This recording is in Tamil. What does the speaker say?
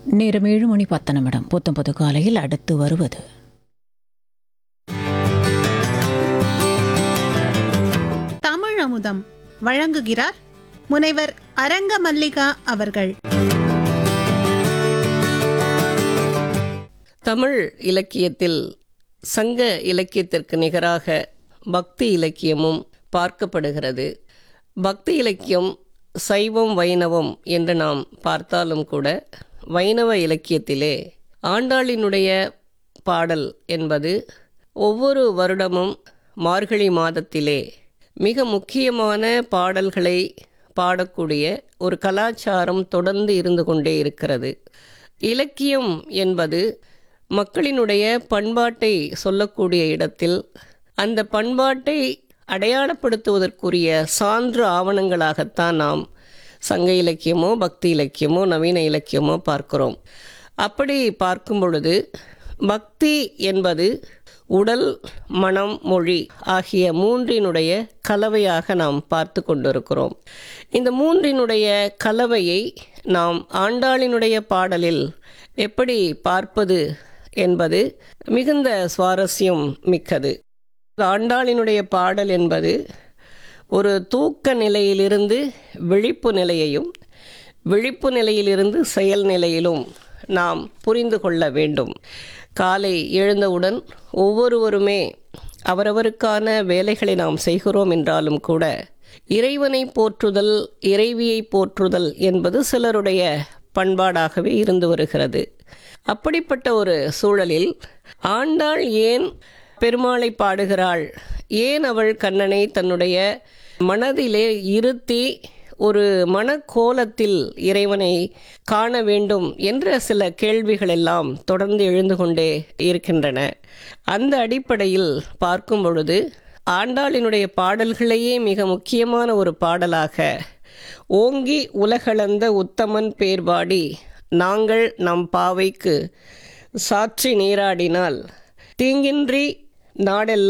நேரம் ஏழு மணி பத்து நிமிடம் புத்தம்பது காலையில் அடுத்து வருவது தமிழ் அமுதம் வழங்குகிறார் முனைவர் அரங்க மல்லிகா அவர்கள் தமிழ் இலக்கியத்தில் சங்க இலக்கியத்திற்கு நிகராக பக்தி இலக்கியமும் பார்க்கப்படுகிறது பக்தி இலக்கியம் சைவம் வைணவம் என்று நாம் பார்த்தாலும் கூட வைணவ இலக்கியத்திலே ஆண்டாளினுடைய பாடல் என்பது ஒவ்வொரு வருடமும் மார்கழி மாதத்திலே மிக முக்கியமான பாடல்களை பாடக்கூடிய ஒரு கலாச்சாரம் தொடர்ந்து இருந்து கொண்டே இருக்கிறது இலக்கியம் என்பது மக்களினுடைய பண்பாட்டை சொல்லக்கூடிய இடத்தில் அந்த பண்பாட்டை அடையாளப்படுத்துவதற்குரிய சான்று ஆவணங்களாகத்தான் நாம் சங்க இலக்கியமோ பக்தி இலக்கியமோ நவீன இலக்கியமோ பார்க்கிறோம் அப்படி பார்க்கும் பொழுது பக்தி என்பது உடல் மனம் மொழி ஆகிய மூன்றினுடைய கலவையாக நாம் பார்த்து கொண்டிருக்கிறோம் இந்த மூன்றினுடைய கலவையை நாம் ஆண்டாளினுடைய பாடலில் எப்படி பார்ப்பது என்பது மிகுந்த சுவாரஸ்யம் மிக்கது ஆண்டாளினுடைய பாடல் என்பது ஒரு தூக்க நிலையிலிருந்து விழிப்பு நிலையையும் விழிப்பு நிலையிலிருந்து செயல் நிலையிலும் நாம் புரிந்து கொள்ள வேண்டும் காலை எழுந்தவுடன் ஒவ்வொருவருமே அவரவருக்கான வேலைகளை நாம் செய்கிறோம் என்றாலும் கூட இறைவனை போற்றுதல் இறைவியை போற்றுதல் என்பது சிலருடைய பண்பாடாகவே இருந்து வருகிறது அப்படிப்பட்ட ஒரு சூழலில் ஆண்டாள் ஏன் பெருமாளை பாடுகிறாள் ஏன் அவள் கண்ணனை தன்னுடைய மனதிலே இருத்தி ஒரு மனக்கோலத்தில் இறைவனை காண வேண்டும் என்ற சில கேள்விகள் எல்லாம் தொடர்ந்து எழுந்து கொண்டே இருக்கின்றன அந்த அடிப்படையில் பார்க்கும் பொழுது ஆண்டாளினுடைய பாடல்களையே மிக முக்கியமான ஒரு பாடலாக ஓங்கி உலகளந்த உத்தமன் பேர்பாடி நாங்கள் நம் பாவைக்கு சாற்றி நீராடினால் தீங்கின்றி நாடெல்லாம்